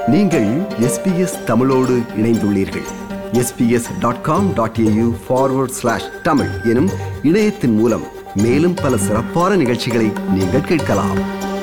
நீங்கள் எஸ்பிஎஸ் தமிழோடு இணைந்துள்ளீர்கள் SBS dot com dot AU forward slash Tamil எனும் இணையத்தின் மூலம் மேலும் பல சிறப்பான நிகழ்ச்சிகளை நீங்கள் கேட்கலாம்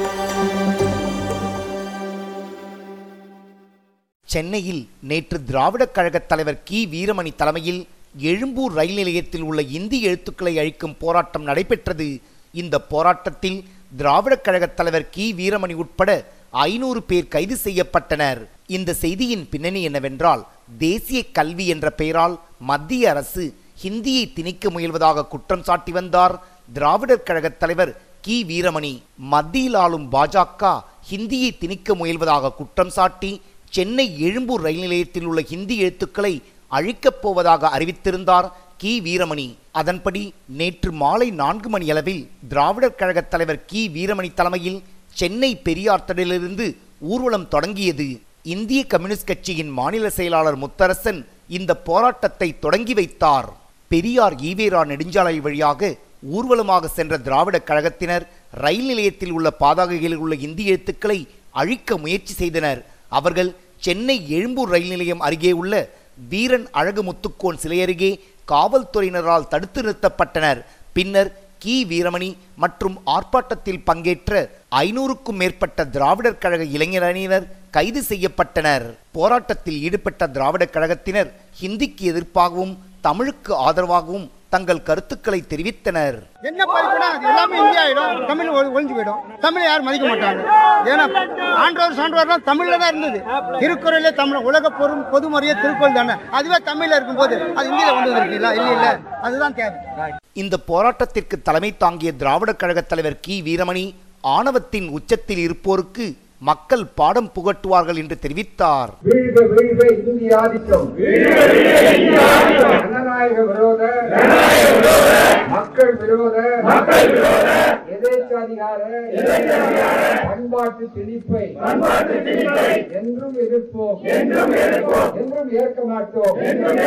சென்னையில் நேற்று திராவிடக் கழகத் தலைவர் கி வீரமணி தலைமையில் எழும்பூர் ரயில் நிலையத்தில் உள்ள இந்தி எழுத்துக்களை அழிக்கும் போராட்டம் நடைபெற்றது இந்த போராட்டத்தில் திராவிடக் கழகத் தலைவர் கி வீரமணி உட்பட ஐநூறு பேர் கைது செய்யப்பட்டனர் இந்த செய்தியின் பின்னணி என்னவென்றால் தேசிய கல்வி என்ற பெயரால் மத்திய அரசு ஹிந்தியை திணிக்க முயல்வதாக குற்றம் சாட்டி வந்தார் திராவிடர் கழகத் தலைவர் கி வீரமணி மத்தியில் ஆளும் பாஜக ஹிந்தியை திணிக்க முயல்வதாக குற்றம் சாட்டி சென்னை எழும்பூர் ரயில் நிலையத்தில் உள்ள ஹிந்தி எழுத்துக்களை அழிக்கப் போவதாக அறிவித்திருந்தார் கி வீரமணி அதன்படி நேற்று மாலை நான்கு மணி அளவில் திராவிடர் கழகத் தலைவர் கி வீரமணி தலைமையில் சென்னை பெரியார் திடலிலிருந்து ஊர்வலம் தொடங்கியது இந்திய கம்யூனிஸ்ட் கட்சியின் மாநில செயலாளர் முத்தரசன் இந்த போராட்டத்தை தொடங்கி வைத்தார் பெரியார் ஈவேரா நெடுஞ்சாலை வழியாக ஊர்வலமாக சென்ற திராவிடக் கழகத்தினர் ரயில் நிலையத்தில் உள்ள பாதாகைகளில் உள்ள இந்தி எழுத்துக்களை அழிக்க முயற்சி செய்தனர் அவர்கள் சென்னை எழும்பூர் ரயில் நிலையம் அருகே உள்ள வீரன் அழகு முத்துக்கோன் சிலை அருகே காவல்துறையினரால் தடுத்து நிறுத்தப்பட்டனர் பின்னர் கி வீரமணி மற்றும் ஆர்ப்பாட்டத்தில் பங்கேற்ற ஐநூறுக்கும் மேற்பட்ட திராவிடர் கழக இளைஞர் அணியினர் கைது செய்யப்பட்டனர் போராட்டத்தில் ஈடுபட்ட திராவிடர் கழகத்தினர் ஹிந்திக்கு எதிர்ப்பாகவும் தமிழுக்கு ஆதரவாகவும் தங்கள் கருத்துக்களை தெரிவித்தனர் என்ன படிப்புனா அது எல்லாமே இந்தியா ஆயிடும் தமிழ் ஒழி- ஒழிஞ்சு போயிடும் தமிழை யாரும் மதிக்க மாட்டாங்க ஏன்னா ஆண்டவர் சான்றோர்லாம் தமிழ்ல தான் இருந்தது திருக்குறளே தமிழ் உலக பொது பொதுமறையே திருக்குறள் தானே அதுவே தமிழ்ல இருக்கும்போது அது இந்தியில கொண்டு வந்திருக்கீங்களா இல்ல இல்ல அதுதான் தேவை இந்த போராட்டத்திற்கு தலைமை தாங்கிய திராவிடர் கழகத் தலைவர் கி வீரமணி ஆணவத்தின் உச்சத்தில் இருப்போருக்கு மக்கள் பாடம் புகட்டுவார்கள் என்று தெரிவித்தார் வீழ்க வீழ்க இந்திய ஆதிக்கம் ஜனநாயக விரோத மக்கள் விரோத எதேச்சாதிகார பண்பாட்டு திணிப்பை என்றும் எதிர்ப்போம் என்றும் ஏற்க மாட்டோம்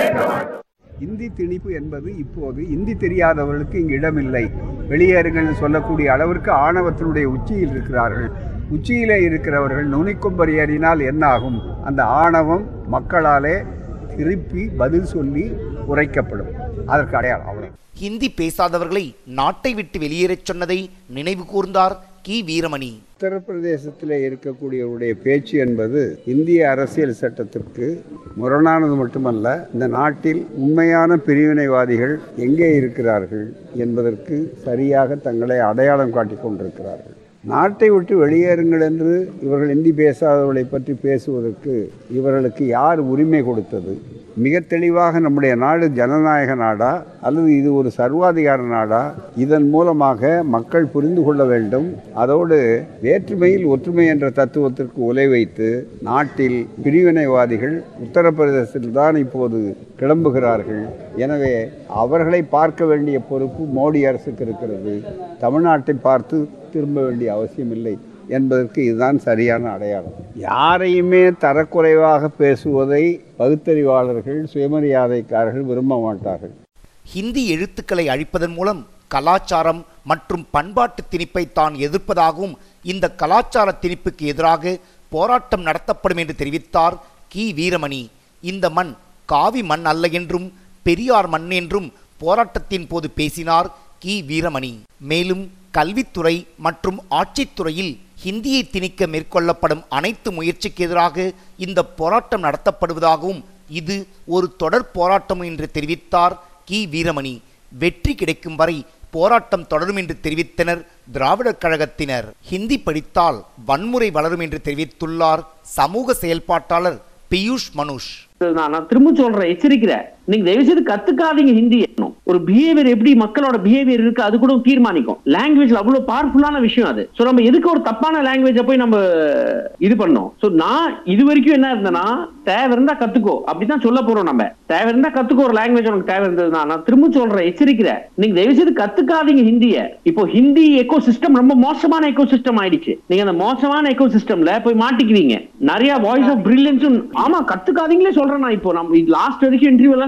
இந்தி திணிப்பு என்பது இப்போது இந்தி தெரியாதவர்களுக்கு இங்கு இடமில்லை வெளியேறுங்கள் சொல்லக்கூடிய அளவிற்கு ஆணவத்தினுடைய உச்சியில் இருக்கிறார்கள் உச்சியிலே இருக்கிறவர்கள் நுனிக்கொம்பர் ஏறினால் என்ன ஆகும் அந்த ஆணவம் மக்களாலே திருப்பி பதில் சொல்லி உரைக்கப்படும் அதற்கு அடையாளம் அவ்வளவு ஹிந்தி பேசாதவர்களை நாட்டை விட்டு வெளியேறச் சொன்னதை நினைவு கூர்ந்தார் கி வீரமணி உத்தரப்பிரதேசத்தில் இருக்கக்கூடியவருடைய பேச்சு என்பது இந்திய அரசியல் சட்டத்திற்கு முரணானது மட்டுமல்ல இந்த நாட்டில் உண்மையான பிரிவினைவாதிகள் எங்கே இருக்கிறார்கள் என்பதற்கு சரியாக தங்களை அடையாளம் காட்டிக் கொண்டிருக்கிறார்கள் நாட்டை விட்டு வெளியேறுங்கள் என்று இவர்கள் இந்தி பேசாதவர்களை பற்றி பேசுவதற்கு இவர்களுக்கு யார் உரிமை கொடுத்தது மிக தெளிவாக நம்முடைய நாடு ஜனநாயக நாடா அல்லது இது ஒரு சர்வாதிகார நாடா இதன் மூலமாக மக்கள் புரிந்து கொள்ள வேண்டும் அதோடு வேற்றுமையில் ஒற்றுமை என்ற தத்துவத்திற்கு உலை வைத்து நாட்டில் பிரிவினைவாதிகள் உத்தரப்பிரதேசத்தில் தான் இப்போது கிளம்புகிறார்கள் எனவே அவர்களை பார்க்க வேண்டிய பொறுப்பு மோடி அரசுக்கு இருக்கிறது தமிழ்நாட்டை பார்த்து திரும்ப வேண்டிய அவசியமில்லை என்பதற்கு இதுதான் சரியான அடையாளம் யாரையுமே தரக்குறைவாக பேசுவதை பகுத்தறிவாளர்கள் சுயமரியாதைக்காரர்கள் விரும்ப மாட்டார்கள் ஹிந்தி எழுத்துக்களை அழிப்பதன் மூலம் கலாச்சாரம் மற்றும் பண்பாட்டு திணிப்பை தான் எதிர்ப்பதாகவும் இந்த கலாச்சார திணிப்புக்கு எதிராக போராட்டம் நடத்தப்படும் என்று தெரிவித்தார் கி வீரமணி இந்த மண் காவி மண் அல்ல என்றும் பெரியார் மண் என்றும் போராட்டத்தின் போது பேசினார் கி வீரமணி மேலும் கல்வித்துறை மற்றும் ஆட்சித்துறையில் ஹிந்தியை திணிக்க மேற்கொள்ளப்படும் அனைத்து முயற்சிக்கு எதிராக இந்த போராட்டம் நடத்தப்படுவதாகவும் இது ஒரு தொடர் போராட்டம் என்று தெரிவித்தார் கி வீரமணி வெற்றி கிடைக்கும் வரை போராட்டம் தொடரும் என்று தெரிவித்தனர் திராவிடர் கழகத்தினர் ஹிந்தி படித்தால் வன்முறை வளரும் என்று தெரிவித்துள்ளார் சமூக செயல்பாட்டாளர் பியூஷ் மனுஷ் நான் நான் திரும்ப சொல்றேன் எச்சரிக்கிறேன் நீங்க தயவு செய்து கத்துக்காதீங்க ஹிந்தி ஒரு பிஹேவியர் எப்படி மக்களோட பிஹேவியர் இருக்கு அது கூட தீர்மானிக்கும் லாங்குவேஜ்ல அவ்வளவு பவர்ஃபுல்லான விஷயம் அது சோ நம்ம எதுக்கு ஒரு தப்பான லாங்குவேஜ போய் நம்ம இது பண்ணோம் சோ நான் இது வரைக்கும் என்ன இருந்தேன்னா தேவை இருந்தா கத்துக்கோ அப்படிதான் சொல்ல போறோம் நம்ம தேவை இருந்தா கத்துக்கோ ஒரு லாங்குவேஜ் உனக்கு தேவை இருந்ததுன்னா நான் திரும்ப சொல்றேன் எச்சரிக்கிறேன் நீங்க தயவு செய்து கத்துக்காதீங்க ஹிந்திய இப்போ ஹிந்தி எக்கோ சிஸ்டம் ரொம்ப மோசமான எக்கோ சிஸ்டம் ஆயிடுச்சு நீங்க அந்த மோசமான எக்கோ சிஸ்டம்ல போய் மாட்டிக்குவீங்க நிறைய வாய்ஸ் ஆஃப் பிரில்லியன்ஸும் ஆமா கத்துக்காதீங்களே சொல்றேன் நான் இப்போ நம்ம லாஸ்ட் வரைக்கும் இன்டர்வியூ எல்லாம்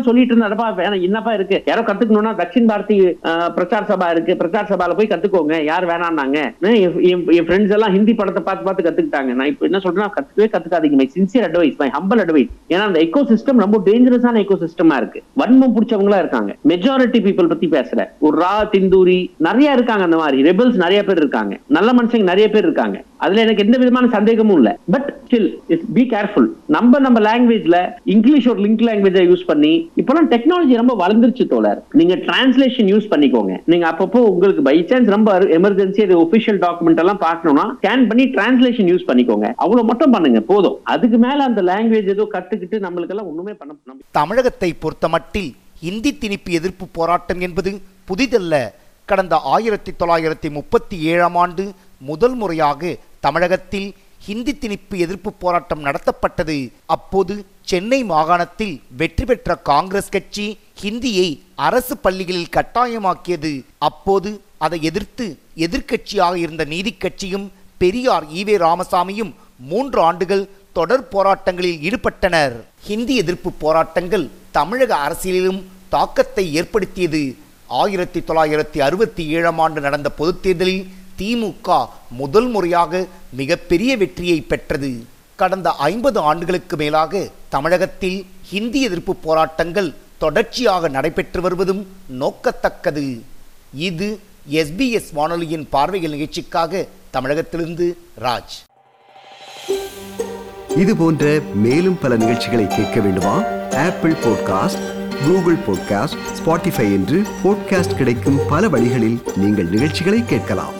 சொல்லிட்டு இருந்தாப்பா வேணாம் என்னப்பா இருக்கு யாரோ கத்துக்கணும்னா தட்சின் பாரதி அஹ், பிரச்சார் சபா இருக்கு பிரச்சார் சபால போய் கத்துக்கோங்க யார் வேணாம்னாங்க நான் என் என்- என் ஃப்ரெண்ட்ஸ் எல்லாம் ஹிந்தி படத்தை பார்த்து பார்த்து கத்துக்கிட்டாங்க நான் இப்போ என்ன சொல்றேன்னா கத்துக்கவே கத்துக்காதீங்க my sincere advice my humble advice ஏன்னா அந்த எக்கோ சிஸ்டம் ரொம்ப டேஞ்சரஸான எக்கோ சிஸ்டமா இருக்கு வன்மம் பிடிச்சவங்களா இருக்காங்க மெஜாரிட்டி பீப்புள் பத்தி பேசுறேன் ஒரு ரா திந்தூரி நிறைய இருக்காங்க அந்த மாதிரி ரெபல்ஸ் நிறைய பேர் இருக்காங்க நல்ல மனுஷங்க நிறைய பேர் இருக்காங்க அதுல எனக்கு எந்த விதமான சந்தேகமும் இல்ல பட் ஸ்டில் பி கேர்ஃபுல் நம்ம நம்ம லாங்குவேஜ்ல இங்கிலீஷ் ஒரு லிங்க் லாங்குவேஜை யூஸ் பண்ணி இப்பெல்லாம் டெக்னாலஜி ரொம்ப வளர்ந்துருச்சு தோழர் நீங்க டிரான்ஸ்லேஷன் யூஸ் பண்ணிக்கோங்க நீங்க அப்பப்போ உங்களுக்கு பை சான்ஸ் ரொம்ப எமர்ஜென்சி அது ஒபிஷியல் டாக்குமெண்ட் எல்லாம் பார்க்கணும்னா ஸ்கேன் பண்ணி டிரான்ஸ்லேஷன் யூஸ் பண்ணிக்கோங்க அவ்வளவு மட்டும் பண்ணுங்க போதும் அதுக்கு மேல அந்த லாங்குவேஜ் ஏதோ கத்துக்கிட்டு நம்மளுக்கு எல்லாம் ஒண்ணுமே பண்ண நம்ம தமிழகத்தை பொறுத்தமட்டில் இந்தி திணிப்பு எதிர்ப்பு போராட்டம் என்பது புதிதல்ல கடந்த ஆயிரத்தி தொள்ளாயிரத்தி முப்பத்தி ஏழாம் ஆண்டு முதல் முறையாக தமிழகத்தில் ஹிந்தி திணிப்பு எதிர்ப்பு போராட்டம் நடத்தப்பட்டது அப்போது சென்னை மாகாணத்தில் வெற்றி பெற்ற காங்கிரஸ் கட்சி ஹிந்தியை அரசு பள்ளிகளில் கட்டாயமாக்கியது அப்போது அதை எதிர்த்து எதிர்க்கட்சியாக இருந்த நீதிக் கட்சியும் பெரியார் ஈவே ராமசாமியும் மூன்று ஆண்டுகள் தொடர் போராட்டங்களில் ஈடுபட்டனர் ஹிந்தி எதிர்ப்பு போராட்டங்கள் தமிழக அரசியலிலும் தாக்கத்தை ஏற்படுத்தியது ஆயிரத்தி தொள்ளாயிரத்தி அறுபத்தி ஏழாம் ஆண்டு நடந்த பொதுத் தேர்தலில் திமுக முதல் முறையாக மிகப்பெரிய வெற்றியை பெற்றது கடந்த ஐம்பது ஆண்டுகளுக்கு மேலாக தமிழகத்தில் ஹிந்தி எதிர்ப்பு போராட்டங்கள் தொடர்ச்சியாக நடைபெற்று வருவதும் நோக்கத்தக்கது இது எஸ்பிஎஸ் வானொலியின் பார்வைகள் நிகழ்ச்சிக்காக தமிழகத்திலிருந்து ராஜ் இது போன்ற மேலும் பல நிகழ்ச்சிகளை கேட்க வேண்டுமா Apple podcast Google podcast Spotify என்று பாட்காஸ்ட் கிடைக்கும் பல வழிகளில் நீங்கள் நிகழ்ச்சிகளை கேட்கலாம்